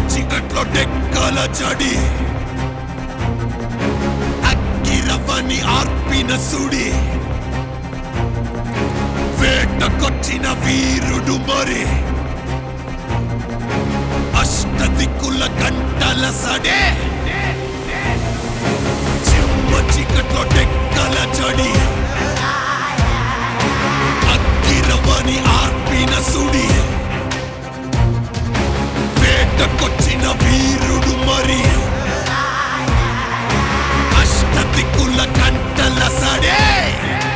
చీకట్లో డెక్కల జడి అగ్గిరవ్వని ఆర్పిన సుడి వేటకొచ్చిన వీరుడు మరి అష్ట దిక్కుల గంటల సడే చిమ్మ చీకట్లో డెక్కల జడి అగ్గిరవ్వని ఆర్పిన సుడి వేటకొచ్చిన వీరుడు మరి అష్ట దిక్కుల గంటల సడే